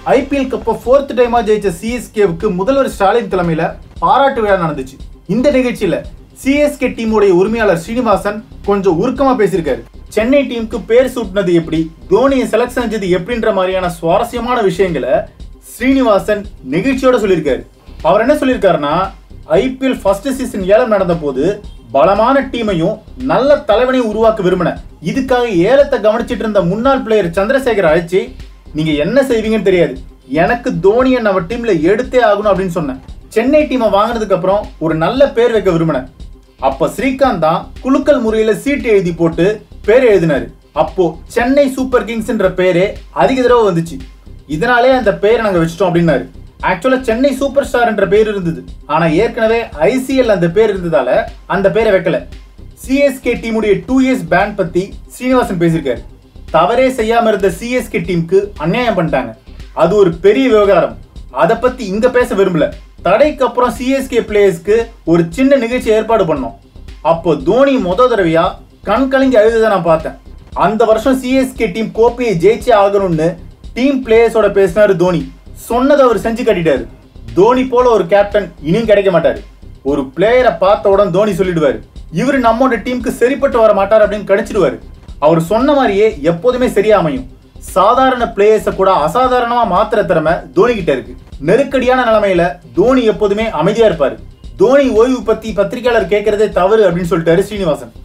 IPL கப்பை fourth டைமா ஜெயிச்ச சிஎஸ்கேவுக்கு முதல்வர் ஸ்டாலின் தலைமையில பாராட்டு விழா நடந்துச்சு இந்த நிகழ்ச்சியில சிஎஸ்கே டீமுடைய உரிமையாளர் ஸ்ரீனிவாசன் கொஞ்சம் உருக்கமா பேசியிருக்காரு சென்னை டீமுக்கு பேர் சூட்டினது எப்படி தோனியை செலக்ட் செஞ்சது எப்படின்ற மாதிரியான சுவாரஸ்யமான விஷயங்களை ஸ்ரீனிவாசன் நிகழ்ச்சியோட சொல்லியிருக்காரு அவர் என்ன சொல்லியிருக்காருன்னா ஐபிஎல் ஃபர்ஸ்ட் சீசன் ஏலம் நடந்த போது பலமான டீமையும் நல்ல தலைவனையும் உருவாக்க விரும்பினேன் இதுக்காக ஏலத்தை கவனிச்சிட்டு இருந்த முன்னாள் பிளேயர் சந்திரசேகர் அழைச்சி நீங்க என்ன செய்வீங்கன்னு தெரியாது எனக்கு தோனியை நம்ம டீம்ல எடுத்தே ஆகணும் அப்படின்னு சொன்னேன் சென்னை டீமை வாங்கினதுக்கு அப்புறம் ஒரு நல்ல பேர் வைக்க விரும்பினேன் அப்ப ஸ்ரீகாந்த் தான் குலுக்கல் முறையில சீட்டு எழுதி போட்டு பேர் எழுதினாரு அப்போ சென்னை சூப்பர் கிங்ஸ்ன்ற பேரே அதிக தடவை வந்துச்சு இதனாலே அந்த பேரை நாங்க வச்சிட்டோம் அப்படின்னாரு ஆக்சுவலா சென்னை சூப்பர் ஸ்டார் என்ற பேர் இருந்தது ஆனா ஏற்கனவே ஐசிஎல் அந்த பேர் இருந்ததால அந்த பேரை வைக்கல சிஎஸ்கே டீமுடைய டூ இயர்ஸ் பேன் பத்தி ஸ்ரீனிவாசன் பேசியிருக்காரு தவறே செய்யாம இருந்த சிஎஸ்கே டீமுக்கு அநியாயம் பண்ணிட்டாங்க அது ஒரு பெரிய விவகாரம் அதை பத்தி இங்க பேச விரும்பல தடைக்கு அப்புறம் சிஎஸ்கே பிளேயர்ஸ்க்கு ஒரு சின்ன நிகழ்ச்சி ஏற்பாடு பண்ணோம் அப்போ தோனி முத தடவையா கண் கலங்கி அழுதுதை நான் பார்த்தேன் அந்த வருஷம் சிஎஸ்கே டீம் கோப்பையை ஜெயிச்சே ஆகணும்னு டீம் பிளேயர்ஸோட பேசினாரு தோனி சொன்னதை அவர் செஞ்சு கட்டிட்டாரு தோனி போல ஒரு கேப்டன் இனியும் கிடைக்க மாட்டாரு ஒரு பிளேயரை பார்த்த உடனே தோனி சொல்லிடுவாரு இவரு நம்மோட டீமுக்கு சரிப்பட்டு வர மாட்டார் அப்படின்னு கணிச்சிடுவாரு அவர் சொன்ன மாதிரியே எப்போதுமே சரியா அமையும் சாதாரண பிளேயர்ஸை கூட அசாதாரணமா மாத்துற திறமை தோனி கிட்ட இருக்கு நெருக்கடியான நிலைமையில தோனி எப்போதுமே அமைதியா இருப்பாரு தோனி ஓய்வு பத்தி பத்திரிகையாளர் கேட்கறதே தவறு அப்படின்னு சொல்லிட்டாரு ஸ்ரீனிவாசன்